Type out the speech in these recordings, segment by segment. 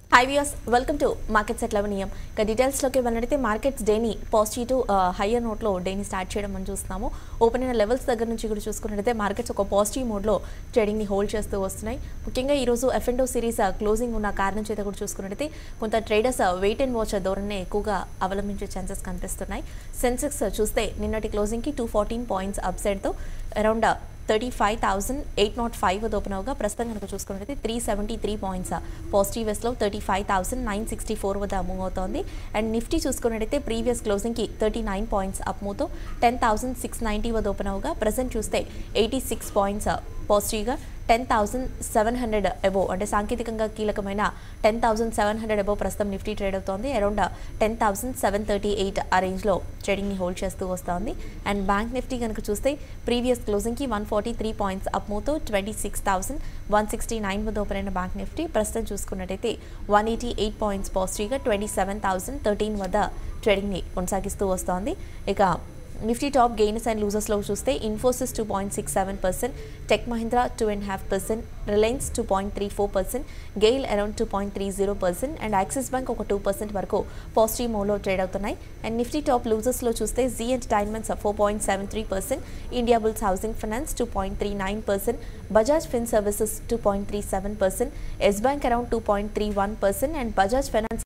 High views welcome to markets at eleven ఇక డీటెయిల్స్లోకి వెళ్ళినట్టయితే మార్కెట్స్ డేని పాజిటివ్ హయ్యర్ నోట్లో డేని స్టార్ట్ చేయడం మనం చూస్తున్నాము ఓపెన్ అయిన లెవెల్స్ దగ్గర నుంచి కూడా చూసుకున్నట్టయితే మార్కెట్స్ ఒక పాజిటివ్ మోడ్లో ట్రేడింగ్ని హోల్డ్ చేస్తూ వస్తున్నాయి ముఖ్యంగా ఈరోజు ఎఫ్ఎండో సిరీస్ క్లోజింగ్ ఉన్న కారణం చేత కూడా చూసుకున్నట్టయితే కొంత ట్రేడర్స్ వెయిట్ అండ్ వాచ్ ధోరణి ఎక్కువగా అవలంబించే ఛాన్సెస్ కనిపిస్తున్నాయి సెన్సెక్స్ చూస్తే నిన్నటి క్లోజింగ్కి టూ ఫార్టీన్ పాయింట్స్ అప్ సైడ్తో around thirty five thousand eight nought five open అవగా ప్రస్తుతం కనుక చూసుకున్నట్లయితే three seventy three points positive వెస్లో thirty five thousand nine sixty four వద్ద మూవ్ అవుతోంది అండ్ నిఫ్టీ చూసుకున్నట్టయితే ప్రీవియస్ క్లోజింగ్కి థర్టీ నైన్ పాయింట్స్ అప్ మూవ్తో టెన్ థౌసండ్ సిక్స్ నైంటీ వద్ద ఓపెన్ అవగా ప్రజెంట్ చూస్తే ఎయిటీ సిక్స్ పాయింట్స్ పాజిటివ్గా ten thousand seven hundred above అంటే సాంకేతికంగా కీలకమైన ten thousand seven hundred above ప్రస్తుతం నిఫ్టీ ట్రేడ్ అవుతోంది around ten thousand seven thirty eight ఆ రేంజ్లో ట్రేడింగ్ని హోల్డ్ చేస్తూ వస్తోంది అండ్ బ్యాంక్ నిఫ్టీ కనుక చూస్తే ప్రీవియస్ క్లోజింగ్కి one forty three points up మూతో twenty six thousand one sixty nine వద్ద ఓపెన్ అయిన బ్యాంక్ నిఫ్టీ ప్రస్తుతం చూసుకున్నట్టయితే వన్ ఎయిటీ ఎయిట్ పాయింట్స్ పాజిటివ్గా ట్వంటీ సెవెన్ థౌసండ్ థర్టీన్ వద్ద ట్రేడింగ్ని కొనసాగిస్తూ వస్తోంది ఇక నిఫ్టీ టాప్ గెయిన్స్ అండ్ లూజర్స్లో చూస్తే Infosys two point six seven percent tech Mahindra two and half percent Reliance two point three four percent GAIL around two point three zero percent and Axis bank ఒక two percent వరకు positive మోలో trade అవుతున్నాయి and Nifty top లూజర్స్లో చూస్తే Zee entertainments four point seven three percent Indiabulls housing finance two point three nine percent Bajaj fin services two point three seven percent yes bank around two point three one percent and Bajaj finance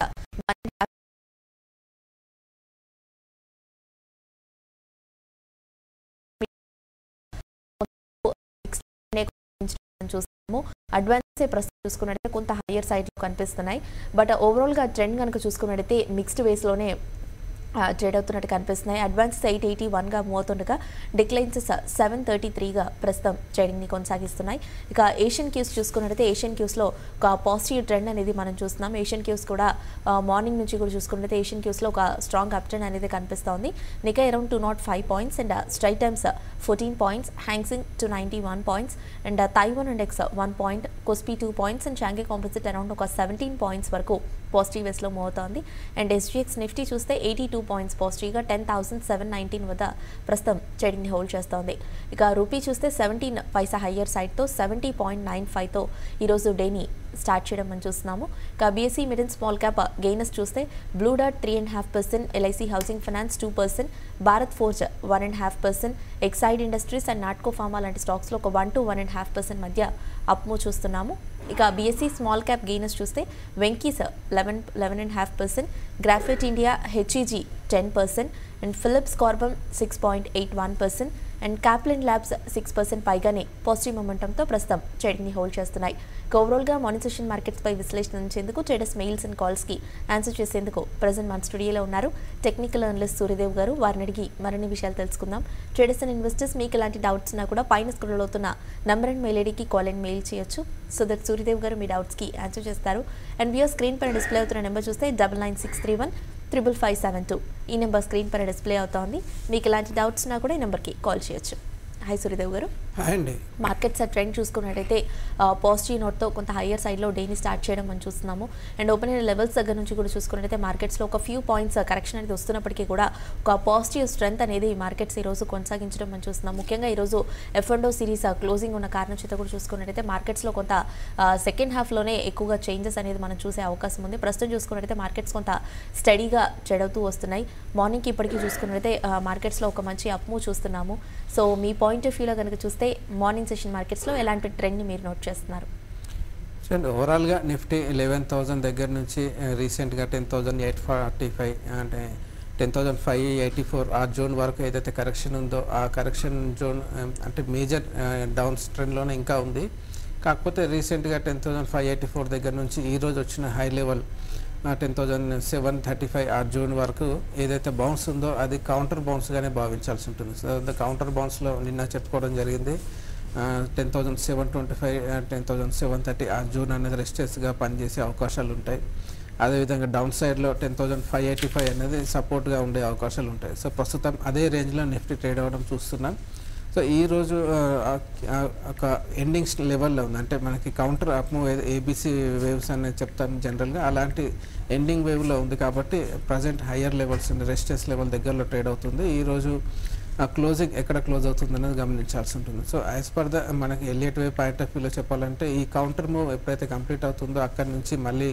చూస్తాము advance ప్రస్తుతం చూసుకున్నట్టయితే కొంత higher సైడ్లో కనిపిస్తున్నాయి but ఓవరాల్గా trend కనుక చూసుకున్నట్టయితే mixed వేస్లోనే trade అవుతున్నట్టు కనిపిస్తున్నాయి అడ్వాన్సెస్ ఎయిట్ ఎయిటీ వన్గా మూవ్ అవుతుండగా డిక్లైన్సెస్ సెవెన్ థర్టీ త్రీగా ప్రస్తుతం ట్రేడింగ్ని కొనసాగిస్తున్నాయి ఇక ఏషియన్ క్యూస్ చూసుకున్నట్టయితే ఏషియన్ క్యూస్లో ఒక పాజిటివ్ ట్రెండ్ అనేది మనం చూస్తున్నాం ఏషియన్ క్యూస్ కూడా మార్నింగ్ నుంచి కూడా చూసుకున్నట్టయితే ఏషియన్ క్యూస్లో ఒక స్ట్రాంగ్ అప్ ట్రెండ్ అనేది కనిపిస్తోంది Nikkei around two nought five points and Straits Times fourteen points Hang Seng to ninety one points and Taiwan index one point Kospi two points and Shanghai composite around ఒక seventeen points వరకు positive వేస్లో move అవుతోంది and SGX Nifty చూస్తే eighty two points పాజిటివ్గా ten thousand seven nineteen వద్ద ప్రస్తుతం ట్రేడింగ్ని hold చేస్తోంది ఇక రూపీ చూస్తే సెవెంటీన్ పైసా హయ్యర్ సైడ్తో సెవెంటీ పాయింట్ నైన్ ఫైవ్తో ఈరోజు డేని స్టార్ట్ చేయడం మనం చూస్తున్నాము ఇక BSE mid and small cap gainers చూస్తే బ్లూ డాట్ three and half percent LIC housing finance two percent Bharat Forge one and half percent Exide industries and Natco pharma లాంటి స్టాక్స్లో ఒక one to one and half percent మధ్య అప్మూ చూస్తున్నాము ఇక BSE small cap gainers చూస్తే Venky's eleven eleven and half percent graphite India HEG ten percent and Phillips carbon six point eight one percent and Caplin labs six percent పైగానే positive మొమెంటంతో ప్రస్తుతం ట్రేడింగ్ని hold చేస్తున్నాయి ఓవరాల్గా మార్నింగ్ సెషన్ మార్కెట్స్పై విశ్లేషించేందుకు traders mails and కాల్స్కి ఆన్సర్ చేసేందుకు ప్రజెంట్ మన స్టూడియోలో ఉన్నారు టెక్నికల్ అనలిస్ట్ సూర్యదేవ్ గారు వారిని అడిగి మరిన్ని విషయాలు తెలుసుకుందాం ట్రేడర్స్ అండ్ ఇన్వెస్టర్స్ మీకు ఎలాంటి డౌట్స్ ఉన్నా కూడా పైన స్క్రోల్ అవుతున్న నంబర్ అండ్ మెయిల్ ఐడికి కాల్ అండ్ మెయిల్ చేయొచ్చు సో దట్ సూర్యదేవ్ గారు మీ డౌట్స్కి ఆన్సర్ చేస్తారు అండ్ వ్యూర్ స్క్రీన్ పైన డిస్ప్లే అవుతున్న నెంబర్ చూస్తే double nine six three one triple five seven two ఈ నెంబర్ స్క్రీన్ పైన డిస్ప్లే అవుతోంది మీకు ఎలాంటి డౌట్స్ ఉన్నా కూడా ఈ నెంబర్కి కాల్ చేయొచ్చు హాయ్ సూర్యదేవ్ గారు హాయ్ అండి మార్కెట్స్ ట్రెండ్ చూసుకున్నట్టయితే పాజిటివ్ నోట్తో కొంత హయ్యర్ సైడ్లో డేని స్టార్ట్ చేయడం మనం చూస్తున్నాము అండ్ ఓపెన్ అయిన లెవెల్స్ దగ్గర నుంచి కూడా చూసుకున్నట్టయితే మార్కెట్స్లో ఒక ఫ్యూ పాయింట్స్ కరెక్షన్ అనేది వస్తున్నప్పటికీ కూడా ఒక పాజిటివ్ స్ట్రెంత్ అనేది మార్కెట్స్ ఈరోజు కొనసాగించడం మనం చూస్తున్నాం ముఖ్యంగా ఈరోజు ఎఫ్ఎండో సిరీస్ క్లోజింగ్ ఉన్న కారణం చేత కూడా చూసుకున్నట్టయితే మార్కెట్స్లో కొంత సెకండ్ హాఫ్లోనే ఎక్కువగా చేంజెస్ అనేది మనం చూసే అవకాశం ఉంది ప్రస్తుతం చూసుకున్నట్టయితే మార్కెట్స్ కొంత స్టడీగా చెడవుతూ వస్తున్నాయి మార్నింగ్కి ఇప్పటికీ చూసుకున్నట్టయితే మార్కెట్స్లో ఒక మంచి అప్మూవ్ చూస్తున్నాము సో మీ పాయింట్ ఆఫ్ వ్యూలో కనుక చూస్తే మార్నింగ్ సెషన్ మార్కెట్స్లో ఎలాంటి ట్రెండ్ని మీరు నోట్ చేస్తున్నారు చూడండి ఓవరాల్గా నిఫ్టీ లెవెన్ థౌజండ్ దగ్గర నుంచి రీసెంట్గా ten thousand eight forty five అంటే ten thousand five eighty four ఆ జోన్ వరకు ఏదైతే కరెక్షన్ ఉందో ఆ కరెక్షన్ జోన్ అంటే మేజర్ డౌన్ ట్రెండ్లోనే ఇంకా ఉంది కాకపోతే రీసెంట్గా ten thousand five eighty four దగ్గర నుంచి ఈ రోజు వచ్చిన high level ten thousand seven thirty five ఆ జూన్ వరకు ఏదైతే బౌన్స్ ఉందో అది కౌంటర్ బౌన్స్గానే భావించాల్సి ఉంటుంది సో ద కౌంటర్ బౌన్స్లో నిన్న చెప్పుకోవడం జరిగింది ten thousand seven twenty five ten thousand seven thirty ఆ జూన్ అనేది రెస్టెస్గా పనిచేసే అవకాశాలు ఉంటాయి అదేవిధంగా డౌన్ సైడ్లో ten thousand five eighty five అనేది సపోర్ట్గా ఉండే అవకాశాలు ఉంటాయి సో ప్రస్తుతం అదే రేంజ్లో నిఫ్టీ ట్రేడ్ అవ్వడం చూస్తున్నాం సో ఈరోజు ఒక ఎండింగ్ లెవెల్లో ఉంది అంటే మనకి counter up move ABC waves అనేది చెప్తాను జనరల్గా అలాంటి ఎండింగ్ వేవ్లో ఉంది కాబట్టి present higher levels resistance level దగ్గరలో ట్రేడ్ అవుతుంది ఈరోజు క్లోజింగ్ ఎక్కడ క్లోజ్ అవుతుంది అనేది గమనించాల్సి ఉంటుంది సో యాజ్ పర్ ద మనకి ఎలియట్ వే పాయింట్ ఆఫ్ వ్యూలో చెప్పాలంటే ఈ కౌంటర్ మూవ్ ఎప్పుడైతే కంప్లీట్ అవుతుందో అక్కడ నుంచి మళ్ళీ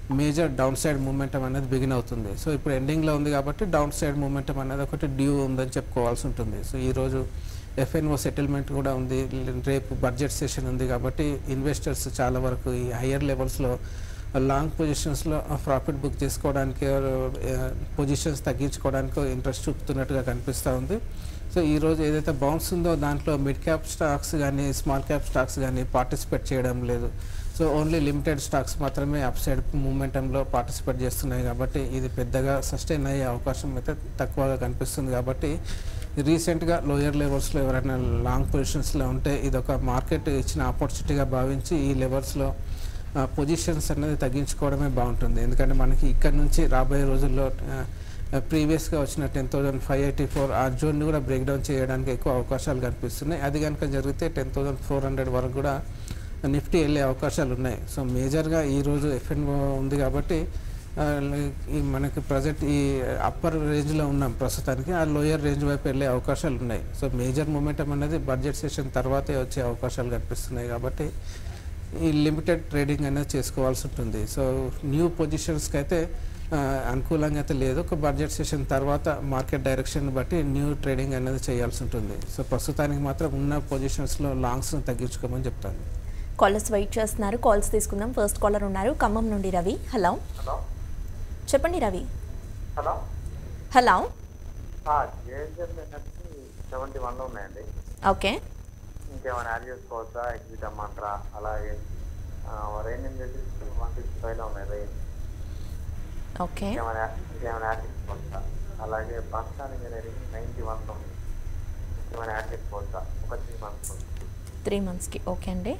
మేజర్ డౌన్ సైడ్ మూమెంటం అనేది బిగిన్ అవుతుంది సో ఇప్పుడు ఎండింగ్లో ఉంది కాబట్టి డౌన్ సైడ్ మూమెంటం అనేది ఒకటి డ్యూ ఉందని చెప్పుకోవాల్సి ఉంటుంది సో ఈరోజు ఎఫ్ఎన్ఓ సెటిల్మెంట్ కూడా ఉంది రేపు బడ్జెట్ సెషన్ ఉంది కాబట్టి ఇన్వెస్టర్స్ చాలా వరకు ఈ హయ్యర్ లెవెల్స్లో లాంగ్ పొజిషన్స్లో ప్రాఫిట్ బుక్ చేసుకోవడానికి పొజిషన్స్ తగ్గించుకోవడానికి ఇంట్రెస్ట్ చూపుతున్నట్టుగా కనిపిస్తూ ఉంది సో ఈరోజు ఏదైతే బౌన్స్ ఉందో దాంట్లో మిడ్ క్యాప్ స్టాక్స్ కానీ స్మాల్ క్యాప్ స్టాక్స్ కానీ పార్టిసిపేట్ చేయడం లేదు సో ఓన్లీ లిమిటెడ్ స్టాక్స్ మాత్రమే అప్ సైడ్ మూమెంటంలో పార్టిసిపేట్ చేస్తున్నాయి కాబట్టి ఇది పెద్దగా సస్టైన్ అయ్యే అవకాశం అయితే తక్కువగా కనిపిస్తుంది కాబట్టి రీసెంట్గా లోయర్ లెవెల్స్లో ఎవరైనా లాంగ్ పొజిషన్స్లో ఉంటే ఇది ఒక మార్కెట్ ఇచ్చిన ఆపర్చునిటీగా భావించి ఈ లెవెల్స్లో పొజిషన్స్ అనేది తగ్గించుకోవడమే బాగుంటుంది ఎందుకంటే మనకి ఇక్కడ నుంచి రాబోయే రోజుల్లో ప్రీవియస్గా వచ్చిన ten thousand five eighty four ఆ జోన్ని కూడా బ్రేక్ డౌన్ చేయడానికి ఎక్కువ అవకాశాలు కనిపిస్తున్నాయి అది కనుక జరిగితే టెన్ థౌజండ్ ఫోర్ హండ్రెడ్ వరకు కూడా నిఫ్టీ వెళ్ళే అవకాశాలు ఉన్నాయి సో మేజర్గా ఈరోజు ఎఫ్ఎన్ఓ ఉంది కాబట్టి ఆ, ఈ మనకి ప్రజెంట్ ఈ అప్పర్ రేంజ్లో ఉన్నాం ప్రస్తుతానికి ఆ లోయర్ రేంజ్ వైపు వెళ్ళే అవకాశాలు ఉన్నాయి సో మేజర్ మూమెంటం అనేది బడ్జెట్ సెషన్ తర్వాతే వచ్చే అవకాశాలు కనిపిస్తున్నాయి కాబట్టి ఈ లిమిటెడ్ ట్రేడింగ్ అనేది చేసుకోవాల్సి ఉంటుంది సో న్యూ పొజిషన్స్కి అయితే ఆ, అనుకూలంగా అయితే లేదు ఒక బడ్జెట్ సెషన్ తర్వాత మార్కెట్ డైరెక్షన్ బట్టి న్యూ ట్రేడింగ్ అనేది చేయాల్సి ఉంటుంది సో ప్రస్తుతానికి మాత్రం ఉన్న పొజిషన్స్లో లాంగ్స్ని తగ్గించుకోమని చెప్తాను కాలర్స్ వెయిట్ చేస్తున్నారు కాల్స్ తీసుకుందాం ఫస్ట్ కాలర్ ఉన్నారు ఖమ్మం నుండి రవి హలో హలో చెప్పండి Ravi hello hello JSL energy seventy వన్లో ఉన్నాయండి ఓకే ఇంకేమైనా యాడ్ చేసుకోవచ్చా ఎగ్జిట్ అమ్మంటారా అలాగే రెయిన్ ఇండస్ట్రీస్ వన్ సిక్స్టీ ఫైవ్లో ఉన్నాయి రెయిన్ ఓకే ఇంకేమైనా ఇంకేమైనా యాడ్ చేసుకోవచ్చా అలాగే పర్సనల్ ఇంజనీరింగ్ నైంటీ వన్లో ఉంది ఇంకేమైనా యాడ్ చేసుకోవచ్చా ఒక త్రీ మంత్స్ త్రీ మంత్స్కి ఓకే అండి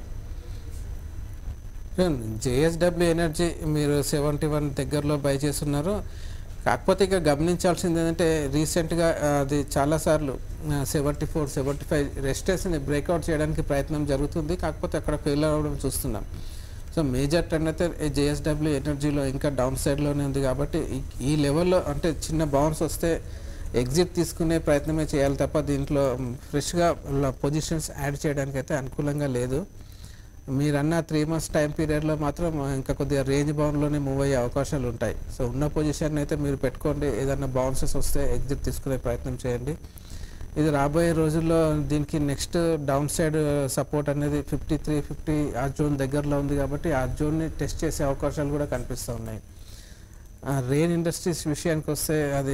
జేఎస్డబ్ల్యూ ఎనర్జీ మీరు సెవెంటీ వన్ దగ్గరలో బై చేస్తున్నారు కాకపోతే ఇక గమనించాల్సింది ఏంటంటే రీసెంట్గా అది చాలాసార్లు సెవెంటీ ఫోర్ సెవెంటీ ఫైవ్ రెస్టేస్ని బ్రేక్అవుట్ చేయడానికి ప్రయత్నం జరుగుతుంది కాకపోతే అక్కడ ఫెయిల్ అవ్వడం చూస్తున్నాం సో మేజర్ ట్రెండ్ అయితే జేఎస్డబ్ల్యూ ఎనర్జీలో ఇంకా డౌన్ సైడ్లోనే ఉంది కాబట్టి ఈ- ఈ లెవెల్లో అంటే చిన్న బౌన్స్ వస్తే ఎగ్జిట్ తీసుకునే ప్రయత్నమే చేయాలి తప్ప దీంట్లో ఫ్రెష్గా పొజిషన్స్ యాడ్ చేయడానికి అయితే అనుకూలంగా లేదు మీరన్న త్రీ మంత్స్ టైం పీరియడ్లో మాత్రం ఇంకా కొద్దిగా రేంజ్ బౌండ్లోనే మూవ్ అయ్యే అవకాశాలు ఉంటాయి సో ఉన్న పొజిషన్ అయితే మీరు పెట్టుకోండి ఏదన్నా బౌన్సెస్ వస్తే ఎగ్జిట్ తీసుకునే ప్రయత్నం చేయండి ఇది రాబోయే రోజుల్లో దీనికి నెక్స్ట్ డౌన్ సైడ్ సపోర్ట్ అనేది ఫిఫ్టీ త్రీ ఫిఫ్టీ ఆ జోన్ దగ్గరలో ఉంది కాబట్టి ఆ జోన్ని టెస్ట్ చేసే అవకాశాలు కూడా కనిపిస్తూ ఉన్నాయి రెయిన్ ఇండస్ట్రీస్ విషయానికి వస్తే అది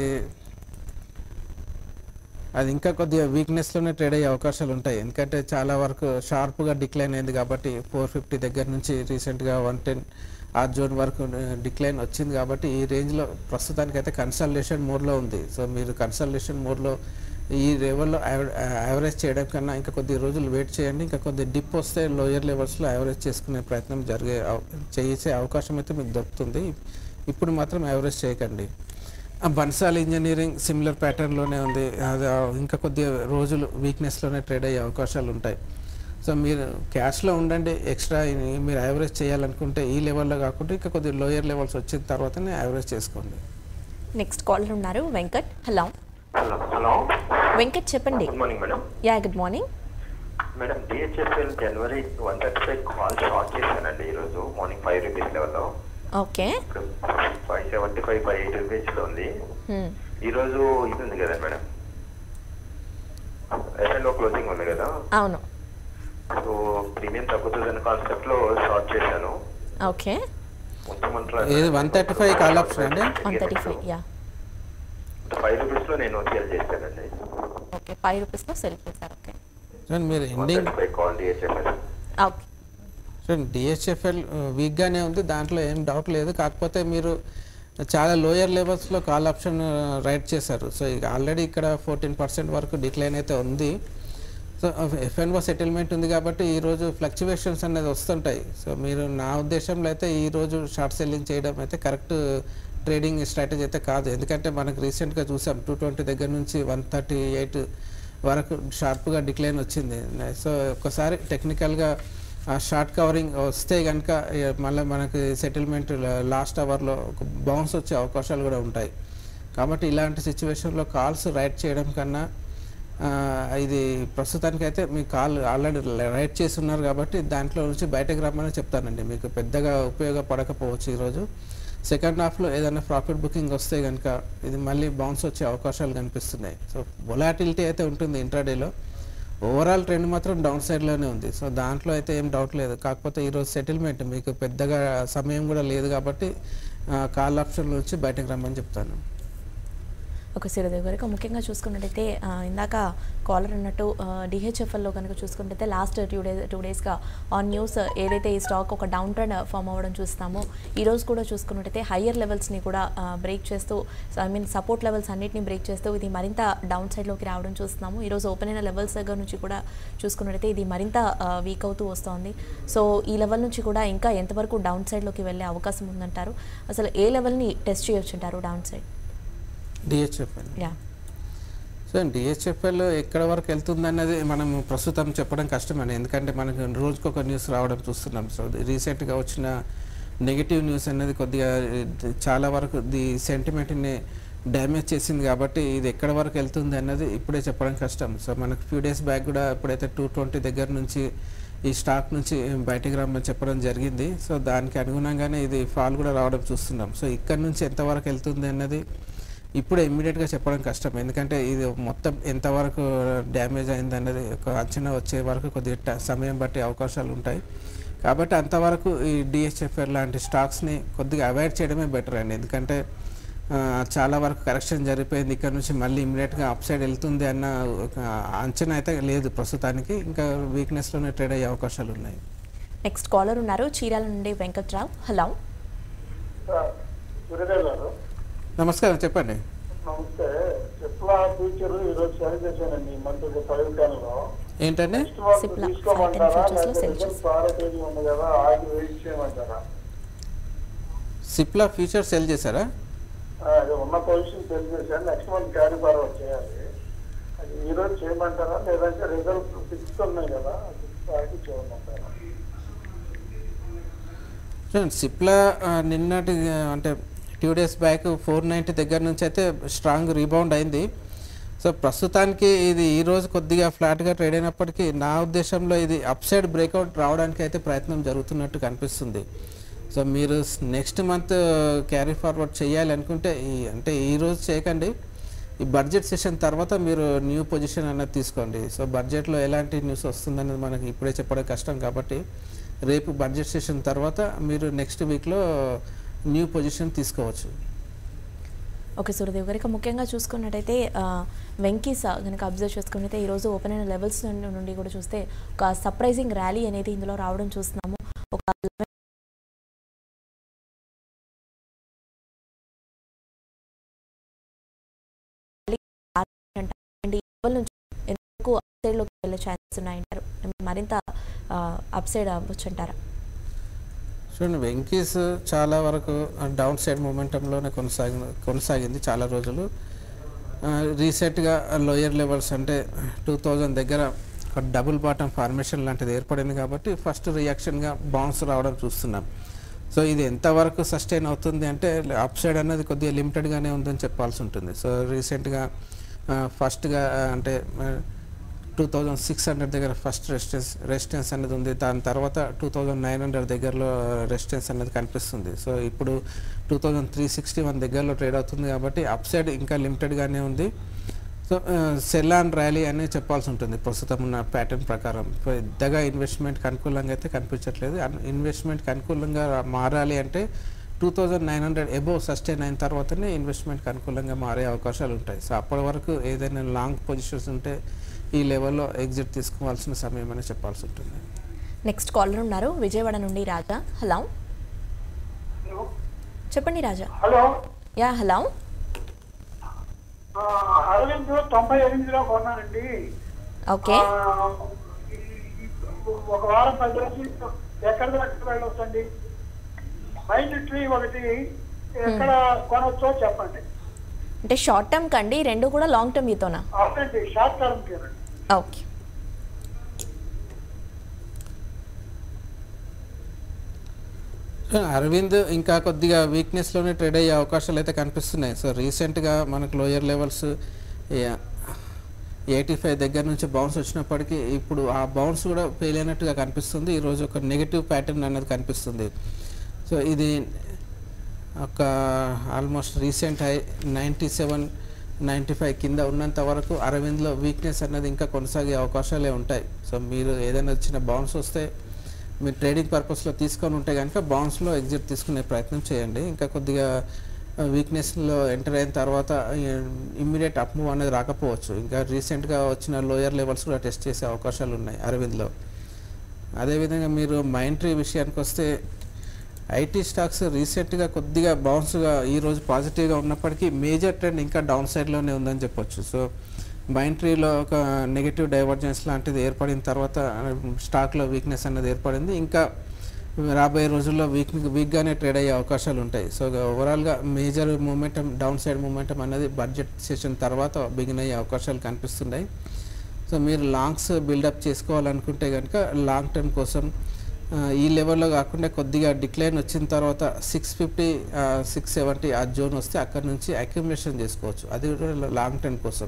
అది ఇంకా కొద్దిగా వీక్నెస్లోనే ట్రేడ్ అయ్యే అవకాశాలు ఉంటాయి ఎందుకంటే చాలా వరకు షార్ప్గా డిక్లైన్ అయింది కాబట్టి ఫోర్ ఫిఫ్టీ దగ్గర నుంచి రీసెంట్గా వన్ టెన్ ఆ జోన్ వరకు డిక్లైన్ వచ్చింది కాబట్టి ఈ రేంజ్లో ప్రస్తుతానికి అయితే కన్సల్టేషన్ మోడ్లో ఉంది సో మీరు కన్సల్టేషన్ మోడ్లో ఈ లెవెల్లో యావరేజ్ చేయడం కన్నా ఇంకా కొద్ది రోజులు వెయిట్ చేయండి ఇంకా కొద్ది డిప్ వస్తే లోయర్ లెవెల్స్లో యావరేజ్ చేసుకునే ప్రయత్నం జరిగే అవ- చేసే అవకాశం అయితే మీకు దొరుకుతుంది ఇప్పుడు మాత్రం యావరేజ్ చేయకండి ఆ బన్సాల్ ఇంజనీరింగ్ సిమిలర్ ప్యాటర్న్లోనే ఉంది అది ఆ ఇంకా కొద్దిగా రోజులు వీక్నెస్లోనే ట్రేడ్ అయ్యే అవకాశాలు ఉంటాయి సో మీరు క్యాష్లో ఉండండి ఎక్స్ట్రా ఇ- మీరు యావరేజ్ చేయాలనుకుంటే ఈ లెవెల్లో కాకుండా ఇంకా కొద్దిగా లోయర్ లెవెల్స్ వచ్చిన తర్వాతనే యావరేజ్ చేసుకోండి నెక్స్ట్ కాలర్ ఉన్నారు Venkat hello hello hello Venkat చెప్పండి good morning madam yeah good morning madam DHFL జనవరి one thirty five call short చేశానండి ఈరోజు మార్నింగ్ ఫైవ్ రూపీస్ లెవెల్లో ఓకే ఇప్పుడు five seventy five five eighty రూపీస్లో ఉంది హ్మ్. ఈరోజు ఇది ఉంది కదా మేడం ఎఫ్ఎన్ఓ క్లోజింగ్ ఉంది కదా అవును సో ప్రీమియం తగ్గుతుందని కాన్సెప్ట్ లో షార్ట్ చేశాను ఓకే ఉంచమంటారా ఏది 135 call option అండి? One thirty five yeah five rupees లో నేను సేల్ చేశానండి ఓకే ఫైవ్ రూపీస్లో సెల్ చేశారు ఓకే చూడండి మీరు one ending thirty five call DHFL okay చూడండి డిహెచ్ఎఫ్ఎల్ వీక్గానే ఉంది దాంట్లో ఏం డౌట్ లేదు కాకపోతే మీరు చాలా లోయర్ లెవెల్స్లో కాల్ ఆప్షన్ రైట్ చేశారు సో ఇక ఆల్రెడీ ఇక్కడ ఫోర్టీన్ పర్సెంట్ వరకు డిక్లైన్ అయితే ఉంది సో ఎఫ్ఎన్ఓ సెటిల్మెంట్ ఉంది కాబట్టి ఈరోజు ఫ్లక్చువేషన్స్ అనేది వస్తుంటాయి సో మీరు నా ఉద్దేశంలో అయితే ఈరోజు షార్ట్ సెల్లింగ్ చేయడం అయితే కరెక్ట్ ట్రేడింగ్ స్ట్రాటజీ అయితే కాదు ఎందుకంటే మనకు రీసెంట్గా చూసాం టూ ట్వంటీ దగ్గర నుంచి వన్ థర్టీ ఎయిట్ వరకు షార్ప్గా డిక్లైన్ వచ్చింది సో ఒక్కసారి టెక్నికల్గా ఆ షార్ట్ కవరింగ్ వస్తే కనుక మళ్ళీ మనకి సెటిల్మెంట్ లాస్ట్ అవర్లో ఒక బౌన్స్ వచ్చే అవకాశాలు కూడా ఉంటాయి కాబట్టి ఇలాంటి సిచ్యువేషన్లో కాల్స్ రైట్ చేయడం కన్నా ఆ, ఇది ప్రస్తుతానికైతే మీ కాల్ ఆల్రెడీ రైట్ చేసి ఉన్నారు కాబట్టి దాంట్లో నుంచి బయటకు రమ్మని చెప్తానండి మీకు పెద్దగా ఉపయోగపడకపోవచ్చు ఈరోజు సెకండ్ హాఫ్లో ఏదైనా ప్రాఫిట్ బుకింగ్ వస్తే కనుక ఇది మళ్ళీ బౌన్స్ వచ్చే అవకాశాలు కనిపిస్తున్నాయి సో వొలాటిలిటీ అయితే ఉంటుంది ఇంట్రాడేలో ఓవరాల్ ట్రెండ్ మాత్రం డౌన్ సైడ్లోనే ఉంది సో దాంట్లో అయితే ఏం డౌట్ లేదు కాకపోతే ఈరోజు సెటిల్మెంట్ మీకు పెద్దగా సమయం కూడా లేదు కాబట్టి కాల్ ఆప్షన్ వచ్చి బయటకు రమ్మని చెప్తాను ఒక సిరదేవ్ గారికి ముఖ్యంగా చూసుకున్నట్టయితే ఆ, ఇందాక కాలర్ అన్నట్టు డిహెచ్ఎఫ్ఎల్లో కనుక చూసుకున్నట్టయితే లాస్ట్ టూ డేస్ టూ డేస్గా ఆన్ న్యూస్ ఏదైతే ఈ స్టాక్ ఒక డౌన్ ట్రెండ్ ఫామ్ అవ్వడం చూస్తామో ఈ రోజు కూడా చూసుకున్నట్టయితే హయ్యర్ లెవెల్స్ని కూడా బ్రేక్ చేస్తూ ఐ మీన్ సపోర్ట్ లెవెల్స్ అన్నిటిని బ్రేక్ చేస్తూ ఇది మరింత డౌన్ సైడ్లోకి రావడం చూస్తున్నాము ఈ రోజు ఓపెన్ అయిన లెవెల్స్ దగ్గర నుంచి కూడా చూసుకున్నట్టయితే ఇది మరింత వీక్ అవుతూ వస్తోంది సో ఈ లెవెల్ నుంచి కూడా ఇంకా ఎంతవరకు డౌన్ సైడ్లోకి వెళ్ళే అవకాశం ఉందంటారు అసలు ఏ లెవెల్ని టెస్ట్ చేయొచ్చు అంటారు down side DHFL yeah so DHFL ఎక్కడ వరకు వెళ్తుంది అన్నది మనం ప్రస్తుతం చెప్పడం కష్టమని ఎందుకంటే మనకు రోజుకు ఒక న్యూస్ రావడం చూస్తున్నాం సో రీసెంట్గా వచ్చిన నెగిటివ్ న్యూస్ అనేది కొద్దిగా ఇది చాలా వరకు ది సెంటిమెంట్ని డ్యామేజ్ చేసింది కాబట్టి ఇది ఎక్కడ వరకు వెళ్తుంది అన్నది ఇప్పుడే చెప్పడం కష్టం సో మనకు ఫ్యూ డేస్ బ్యాక్ కూడా ఇప్పుడైతే టూ ట్వంటీ దగ్గర నుంచి ఈ స్టాక్ నుంచి బయటికి రమ్మని చెప్పడం జరిగింది సో దానికి అనుగుణంగానే ఇది ఫాల్ కూడా రావడం చూస్తున్నాం సో ఇక్కడ నుంచి ఎంతవరకు వెళ్తుంది అన్నది ఇప్పుడే ఇమ్మీడియట్గా చెప్పడం కష్టం ఎందుకంటే ఇది మొత్తం ఎంతవరకు డ్యామేజ్ అయింది అన్నది ఒక అంచనా వచ్చే వరకు కొద్దిగా ట- సమయం బట్టి అవకాశాలు ఉంటాయి కాబట్టి అంతవరకు ఈ డిహెచ్ఎఫ్ఆర్ లాంటి స్టాక్స్ని కొద్దిగా అవాయిడ్ చేయడమే బెటర్ అండి ఎందుకంటే ఆ, చాలా వరకు కరెక్షన్ జరిగిపోయింది ఇక్కడ నుంచి మళ్ళీ ఇమ్మీడియట్గా అప్ సైడ్ వెళ్తుంది అన్న ఒక అంచనా అయితే లేదు ప్రస్తుతానికి ఇంకా వీక్నెస్లోనే ట్రేడ్ అయ్యే అవకాశాలు ఉన్నాయి నెక్స్ట్ కాలర్ ఉన్నారు చీరాల నుండి వెంకట్రావు హలో సురేంద్ర గారు నమస్కారం చెప్పండి నమస్తే చెప్లా ఫ్యూచర్ ఈరోజు సెల్ చేశానండి ఈ మంత్ ఫైవ్ టెన్ లో ఏంటండి నెక్స్ట్ మంత్ సిప్లా తీసుకోమంటారా five ten futures లో లేకపోతే sell రిజల్ట్ చేస్తాం. బాగా తేదీ ఉంది కదా ఆగి వెయిట్ చేయమంటారా సిప్లా ఫ్యూచర్ సెల్ చేశారా ఆ, అది ఉన్న పొజిషన్ సెల్ చేశాను నెక్స్ట్ మంత్ క్యారీ ఫార్వర్డ్ చేయాలి అది ఈ రోజు చేయమంటారా లేదంటే రిజల్ట్ ఫిక్స్ ఉన్నాయి కదా ఫిక్స్ ఆగి చేయమంటారా చూడండి సిప్లా ఆ, నిన్నటి ఆ, అంటే two days back four ninety దగ్గర నుంచి అయితే స్ట్రాంగ్ రీబౌండ్ అయింది సో ప్రస్తుతానికి ఇది ఈ రోజు కొద్దిగా ఫ్లాట్గా ట్రేడ్ అయినప్పటికీ నా ఉద్దేశంలో ఇది అప్ సైడ్ బ్రేక్అవుట్ రావడానికి అయితే ప్రయత్నం జరుగుతున్నట్టు కనిపిస్తుంది సో మీరు నెక్స్ట్ మంత్ క్యారీ ఫార్వర్డ్ చేయాలి అనుకుంటే ఈ అంటే ఈ రోజు చేయకండి ఈ బడ్జెట్ సెషన్ తర్వాత మీరు న్యూ పొజిషన్ అన్నది తీసుకోండి సో బడ్జెట్లో ఎలాంటి న్యూస్ వస్తుందనేది మనకి ఇప్పుడే చెప్పడం కష్టం కాబట్టి రేపు బడ్జెట్ సెషన్ తర్వాత మీరు నెక్స్ట్ వీక్లో న్యూ పొజిషన్ తీసుకోవచ్చు ఓకే సూర్యదేవ్ గారు ఇక ముఖ్యంగా చూసుకున్నట్టయితే ఆ, వెంకీస్ కనుక అబ్జర్వ్ చేసుకున్నట్టయితే ఈరోజు ఓపెన్ అయిన లెవెల్స్ నుండి నుండి కూడా చూస్తే ఒక సర్ప్రైజింగ్ ర్యాలీ అనేది ఇందులో రావడం చూస్తున్నాము ఒక లెవెల్ నుంచి ఎందుకు అప్ సైడ్లోకి వెళ్ళే ఛాన్సెస్ ఉన్నాయంటారు మరింత అప్ సైడ్ అవ్వచ్చు అంటారా చూడండి వెంకీస్ చాలా వరకు డౌన్ సైడ్ మూమెంటంలోనే కొనసాగి కొనసాగింది చాలా రోజులు రీసెంట్గా లోయర్ లెవెల్స్ అంటే టూ థౌజండ్ దగ్గర ఒక డబుల్ బాటమ్ ఫార్మేషన్ లాంటిది ఏర్పడింది కాబట్టి ఫస్ట్ రియాక్షన్గా బౌన్స్ రావడం చూస్తున్నాం సో ఇది ఎంతవరకు సస్టైన్ అవుతుంది అంటే అప్ సైడ్ అనేది కొద్దిగా లిమిటెడ్గానే ఉందని చెప్పాల్సి ఉంటుంది సో రీసెంట్గా ఫస్ట్గా అంటే టూ థౌజండ్ సిక్స్ హండ్రెడ్ దగ్గర ఫస్ట్ రెసిస్టెన్స్ రెసిస్టెన్స్ అనేది ఉంది దాని తర్వాత టూ థౌజండ్ నైన్ హండ్రెడ్ దగ్గరలో రెసిస్టెన్స్ అనేది కనిపిస్తుంది సో ఇప్పుడు two thousand three sixty one దగ్గరలో ట్రేడ్ అవుతుంది కాబట్టి అప్ సైడ్ ఇంకా లిమిటెడ్గానే ఉంది సో సెల్ ఆన్ ర్యాలీ అని చెప్పాల్సి ఉంటుంది ప్రస్తుతం ఉన్న ప్యాటర్న్ ప్రకారం పెద్దగా ఇన్వెస్ట్మెంట్కి అనుకూలంగా అయితే కనిపించట్లేదు ఇన్వెస్ట్మెంట్కి అనుకూలంగా మారాలి అంటే two thousand nine hundred above sustain అయిన తర్వాతనే ఇన్వెస్ట్మెంట్కి అనుకూలంగా మారే అవకాశాలు ఉంటాయి సో అప్పటి వరకు ఏదైనా లాంగ్ పొజిషన్స్ ఉంటే ఈ లెవెల్లో ఎగ్జిట్ తీసుకోవాల్సిన సమయం అని చెప్పాల్సి ఉంటుంది నెక్స్ట్ కాలర్ ఉన్నారు విజయవాడ నుండి రాజా హలో చెప్పండి రాజా హలో యా హలో ఆ, అరవింద్ తొంభై ఎనిమిదిలో కొన్నానండి ఓకే ఆ, ఈ- ఈ- ఒక వారం పది రోజులు ఎక్కడ దాకా వెళ్ళొచ్చండి మైండ్ ట్రీ ఒకటి ఎక్కడ కొనవచ్చో చెప్పండి అంటే షార్ట్ టర్మ్ కండి రెండు కూడా లాంగ్ టర్మ్ మీతోనా అవునండి షార్ట్ టర్మ్ కింద ఓకే అరవింద్ ఇంకా కొద్దిగా వీక్నెస్లోనే ట్రేడ్ అయ్యే అవకాశాలు అయితే కనిపిస్తున్నాయి సో రీసెంట్గా మనకు లోయర్ లెవెల్స్ ఎయిటీ ఫైవ్ దగ్గర నుంచి బౌన్స్ వచ్చినప్పటికీ ఇప్పుడు ఆ బౌన్స్ కూడా ఫెయిల్ అయినట్టుగా కనిపిస్తుంది ఈరోజు ఒక నెగిటివ్ ప్యాటర్న్ అనేది కనిపిస్తుంది సో ఇది ఒక almost recent high ninety seven ninety five కింద ఉన్నంత వరకు అరవింద్లో వీక్నెస్ అన్నది ఇంకా కొనసాగే అవకాశాలే ఉంటాయి సో మీరు ఏదైనా చిన్న బౌన్స్ వస్తే మీరు ట్రేడింగ్ పర్పస్లో తీసుకొని ఉంటే కనుక బౌన్స్లో ఎగ్జిట్ తీసుకునే ప్రయత్నం చేయండి ఇంకా కొద్దిగా వీక్నెస్లో ఎంటర్ అయిన తర్వాత ఇమ్మీడియట్ అప్ మూవ్ అనేది రాకపోవచ్చు ఇంకా రీసెంట్గా వచ్చిన లోయర్ లెవెల్స్ కూడా టెస్ట్ చేసే అవకాశాలు ఉన్నాయి అరవింద్లో అదేవిధంగా మీరు మైండ్ ట్రీ విషయానికి వస్తే ఐటీ స్టాక్స్ రీసెంట్గా కొద్దిగా బౌన్స్గా ఈరోజు పాజిటివ్గా ఉన్నప్పటికీ మేజర్ ట్రెండ్ ఇంకా డౌన్ సైడ్లోనే ఉందని చెప్పొచ్చు సో మైండ్ ట్రీలో ఒక నెగిటివ్ డైవర్జెన్స్ లాంటిది ఏర్పడిన తర్వాత స్టాక్లో వీక్నెస్ అనేది ఏర్పడింది ఇంకా రాబోయే రోజుల్లో వీక్ వీక్గానే ట్రేడ్ అయ్యే అవకాశాలు ఉంటాయి సో ఓవరాల్గా major momentum down side momentum అనేది బడ్జెట్ సెషన్ తర్వాత బిగిన్ అయ్యే అవకాశాలు కనిపిస్తున్నాయి సో మీరు లాంగ్స్ బిల్డప్ చేసుకోవాలనుకుంటే కనుక లాంగ్ టర్మ్ కోసం ఆ, ఈ లెవెల్లో కాకుండా కొద్దిగా డిక్లైన్ వచ్చిన తర్వాత సిక్స్ ఫిఫ్టీ సిక్స్ సెవెంటీ ఆ జోన్ వస్తే అక్కడ నుంచి అక్యుమిలేషన్ చేసుకోవచ్చు అది కూడా లాంగ్ టర్మ్ కోసం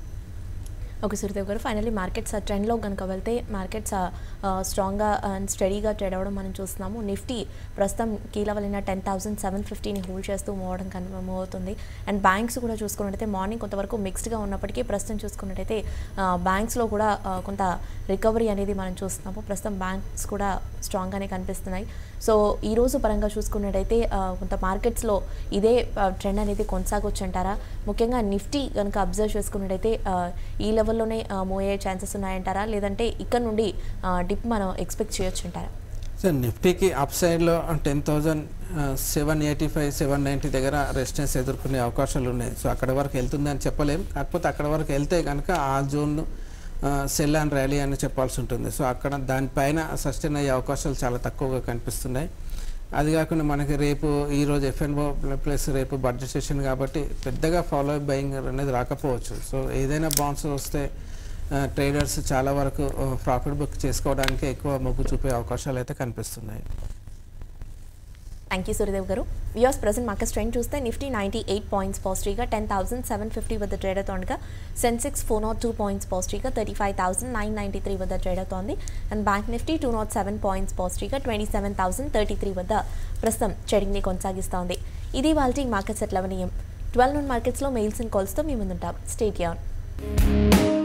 ఓకే సురదేవ్ గారు ఫైనల్లీ మార్కెట్స్ ఆ ట్రెండ్లో కనుక వెళ్తే మార్కెట్స్ స్ట్రాంగ్గా అండ్ స్టడీగా ట్రేడ్ అవ్వడం మనం చూస్తున్నాము నిఫ్టీ ప్రస్తుతం కీలవలైన టెన్ థౌసండ్ సెవెన్ ఫిఫ్టీని హోల్డ్ చేస్తూ మూవ్ అవడం కన్ మూవ్ అవుతుంది అండ్ బ్యాంక్స్ కూడా చూసుకున్నట్టయితే మార్నింగ్ కొంతవరకు మిక్స్డ్గా ఉన్నప్పటికీ ప్రస్తుతం చూసుకున్నట్టయితే బ్యాంక్స్లో కూడా ఆ, కొంత రికవరీ అనేది మనం చూస్తున్నాము ప్రస్తుతం బ్యాంక్స్ కూడా స్ట్రాంగ్గానే కనిపిస్తున్నాయి సో ఈ రోజు పరంగా చూసుకున్నట్టయితే ఆ, కొంత మార్కెట్స్లో ఇదే ట్రెండ్ అనేది కొనసాగొచ్చు అంటారా ముఖ్యంగా నిఫ్టీ కనుక అబ్జర్వ్ చేసుకున్నట్టయితే ఆ, ఈ లెవెల్లోనే మూవ్ అయ్యే ఛాన్సెస్ ఉన్నాయంటారా లేదంటే ఇక్కడ నుండి డిప్ మనం ఎక్స్పెక్ట్ చేయొచ్చు అంటారా సో నిఫ్టీకి అప్ సైడ్లో ten thousand seven eighty five seven ninety దగ్గర రెసిస్టెన్స్ ఎదుర్కొనే అవకాశాలు ఉన్నాయి సో అక్కడ వరకు వెళ్తుందని చెప్పలేం కాకపోతే అక్కడ వరకు వెళ్తే కనుక ఆ జోన్ సెల్ అండ్ ర్యాలీ అని చెప్పాల్సి ఉంటుంది సో అక్కడ దానిపైన సస్టైన్ అయ్యే అవకాశాలు చాలా తక్కువగా కనిపిస్తున్నాయి అది కాకుండా మనకి రేపు ఈరోజు ఎఫ్ఎన్ఓ ప్లస్ రేపు బడ్జెట్ సెషన్ కాబట్టి పెద్దగా ఫాలో బయింగ్ అనేది రాకపోవచ్చు సో ఏదైనా బాండ్స్ వస్తే ట్రేడర్స్ చాలా వరకు ప్రాఫిట్ బుక్ చేసుకోవడానికి ఎక్కువ మొగ్గు చూపే అవకాశాలు అయితే కనిపిస్తున్నాయి థ్యాంక్ యూ సూర్యదేవ్ గారు వ్యూస్ ప్రెసెంట్ మార్కెట్ ట్రెండ్ చూస్తే నిఫ్టీ నైంటీ ఎయిట్ పాయింట్స్ పాజిటివ్గా టెన్ థౌసండ్ సెవెన్ ఫిఫ్టీ వద్ద ట్రేడ్ అవుతుండగా Sensex four naught two points పాజిటివ్గా thirty five thousand nine ninety three వద్ద ట్రేడ్ అవుతోంది and bank Nifty two naught seven points పాజిటివ్గా twenty seven thousand thirty three వద్ద ప్రస్తుతం ట్రేడింగ్ని కొనసాగిస్తోంది ఇది వాళ్ళ మార్కెట్స్ ఎట్లవనీయం ట్వెల్వ్ నూన్ మార్కెట్స్లో మెయిల్స్ అండ్ కాల్స్తో మీ ముందుంటాం స్టేట్ యాన్